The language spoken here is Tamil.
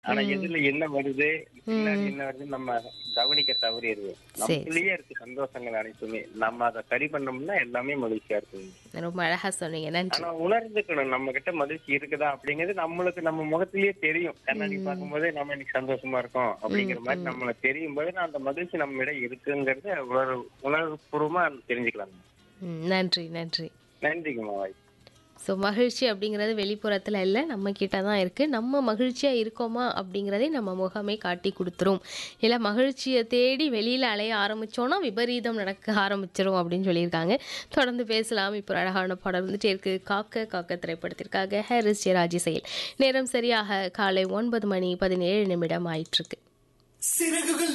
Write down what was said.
ஆனா எதுல என்ன வருது பின்னாடி என்ன வருது நம்ம கவனிக்க தவறிடுது நமக்குள்ளேயே இருக்கு சந்தோஷங்கள் அனைத்துமே நம்ம அதை சரி பண்ணோம்னா எல்லாமே மகிழ்ச்சியா இருக்கும் ரொம்ப அழகா சொன்னீங்க நன்றி ஆனா உணர்ந்துக்கணும் நம்ம கிட்ட மகிழ்ச்சி இருக்குதா அப்படிங்கிறது நம்மளுக்கு நம்ம முகத்திலேயே தெரியும் கண்ணாடி பார்க்கும்போதே நம்ம இன்னைக்கு சந்தோஷமா இருக்கோம் அப்படிங்கிற மாதிரி நம்மள தெரியும் போது அந்த மகிழ்ச்சி நம்ம இடம் இருக்குங்கிறத உணர்வு உணர்வுபூர்வமா தெரிஞ்சுக்கலாம் ம், நன்றி நன்றி நன்றிங்கம்மா வாய் ஸோ மகிழ்ச்சி அப்படிங்கிறது வெளிப்புறத்தில் இல்லை நம்ம கிட்ட தான் இருக்குது நம்ம மகிழ்ச்சியாக இருக்கோமா அப்படிங்கிறதே நம்ம முகமே காட்டி கொடுத்துரும் இல்லை மகிழ்ச்சியை தேடி வெளியில் அலைய ஆரம்பித்தோன்னா விபரீதம் நடக்க ஆரம்பிச்சிரும் அப்படின்னு சொல்லியிருக்காங்க தொடர்ந்து பேசலாம் இப்போ ஒரு அழகான பாடல் வந்துட்டே இருக்கு காக்க காக்க திரைப்படத்திற்காக ஹாரிஸ் ஜெயராஜி செயல் நேரம் சரியாக காலை ஒன்பது மணி பதினேழு நிமிடம் ஆயிட்டிருக்கு சிறகுகள்